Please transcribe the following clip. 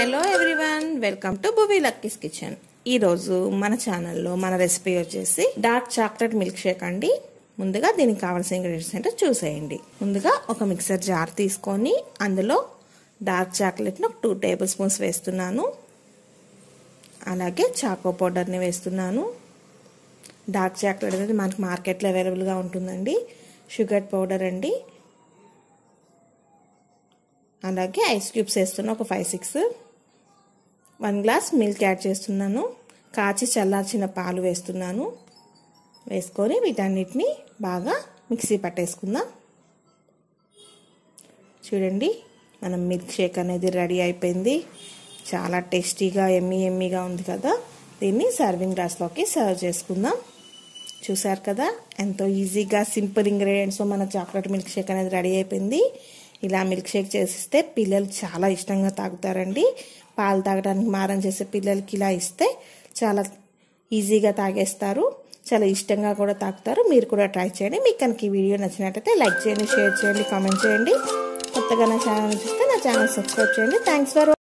hello everyone welcome to Buvi Lucky's kitchen ఈరోజు మన ఛానల్లో మన రెసిపీ వచ్చేసి డార్క్ చాక్లెట్ మిల్క్ షేక్ అండి ముందుగా దీనికి కావాల్సిన ఇంగ్రీడియంట్స్ ఏంటో చూసేయండి ముందుగా ఒక మిక్సర్ జార్ తీసుకొని అందులో డార్క్ చాక్లెట్ను టూ టేబుల్ స్పూన్స్ వేస్తున్నాను అలాగే చాకో పౌడర్ని వేస్తున్నాను డార్క్ చాక్లెట్ అనేది మనకి మార్కెట్లో అవైలబుల్గా ఉంటుందండి షుగర్ పౌడర్ అండి అలాగే ఐస్ క్యూబ్స్ వేస్తున్నా ఒక five six one glass milk add చేస్తున్నాను కాచి చల్లార్చిన పాలు వేస్తున్నాను వేసుకొని వీటన్నిటిని బాగా మిక్సీ పట్టేసుకుందాం చూడండి మనం మిల్క్ షేక్ అనేది రెడీ అయిపోయింది చాలా టేస్టీగా ఎమ్మీ ఎమ్మీగా ఉంది కదా దీన్ని సర్వింగ్ గ్లాస్లోకి సర్వ్ చేసుకుందాం చూసారు కదా ఎంతో ఈజీగా సింపుల్ ఇంగ్రీడియంట్స్తో మన చాక్లెట్ మిల్క్ షేక్ అనేది రెడీ అయిపోయింది ఇలా మిల్క్ షేక్ చేసిస్తే పిల్లలు చాలా ఇష్టంగా తాగుతారండి పాలు తాగడానికి మారం చేసే పిల్లలకి ఇలా ఇస్తే చాలా ఈజీగా తాగేస్తారు చాలా ఇష్టంగా కూడా తాగుతారు మీరు కూడా ట్రై చేయండి మీకు కనుక ఈ వీడియో నచ్చినట్టయితే లైక్ చేయండి షేర్ చేయండి కామెంట్ చేయండి కొత్తగా నా ఛానల్ చూస్తే నా ఛానల్ సబ్స్క్రైబ్ చేయండి థ్యాంక్స్ ఫర్